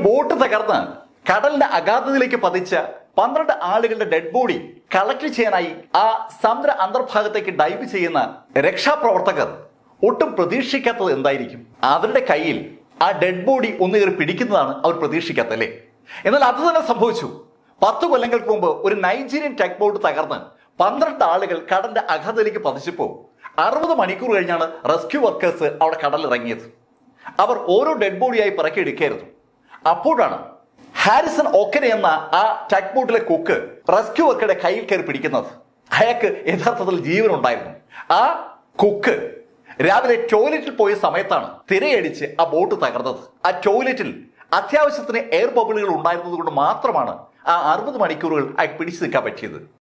boat തകർന്ന് കടലിന്റെ അഗാധതയിലേക്ക് പതിച്ച പന്ത്രണ്ട് ആളുകളുടെ ഡെഡ് ബോഡി കളക്ട് ചെയ്യാനായി ആ സമുദ്ര അന്തർഭാഗത്തേക്ക് ഡൈവ് ചെയ്യുന്ന രക്ഷാപ്രവർത്തകർ ഒട്ടും പ്രതീക്ഷിക്കാത്തത് എന്തായിരിക്കും അവരുടെ കയ്യിൽ ആ ഡെഡ് ബോഡി ഒന്ന് കയറി പിടിക്കുന്നതാണ് അവർ പ്രതീക്ഷിക്കാത്തത് അല്ലേ എന്നാൽ അത് തന്നെ സംഭവിച്ചു പത്ത് കൊല്ലങ്ങൾക്ക് മുമ്പ് ഒരു നൈജീരിയൻ ടെക് ബോട്ട് തകർന്ന് പന്ത്രണ്ട് ആളുകൾ കടലിന്റെ അഗാധതയിലേക്ക് പതിച്ചപ്പോൾ അറുപത് മണിക്കൂർ കഴിഞ്ഞാണ് റെസ്ക്യൂ വർക്കേഴ്സ് അവിടെ കടലിറങ്ങിയത് അവർ ഓരോ ഡെഡ് ബോഡിയായി പിറക്കിയെടുക്കായിരുന്നു അപ്പോഴാണ് ഹാരിസൺ ഓക്കനെ എന്ന ആ ടഗ് ബോട്ടിലെ കുക്ക് റെസ്ക്യൂ വർക്കറുടെ കയ്യിൽ കയറി പിടിക്കുന്നത് അയാൾക്ക് യഥാർത്ഥത്തിൽ ജീവൻ ഉണ്ടായിരുന്നു ആ കുക്ക് രാവിലെ ടോയ്ലറ്റിൽ പോയ സമയത്താണ് തിരയടിച്ച് ആ ബോട്ട് തകർന്നത് ആ ടോയ്ലറ്റിൽ അത്യാവശ്യത്തിന് എയർ ബബിളുകൾ ഉണ്ടായിരുന്നത് കൊണ്ട് മാത്രമാണ് ആ അറുപത് മണിക്കൂറുകൾ അയാൾക്ക് പിടിച്ചു നിൽക്കാൻ പറ്റിയത്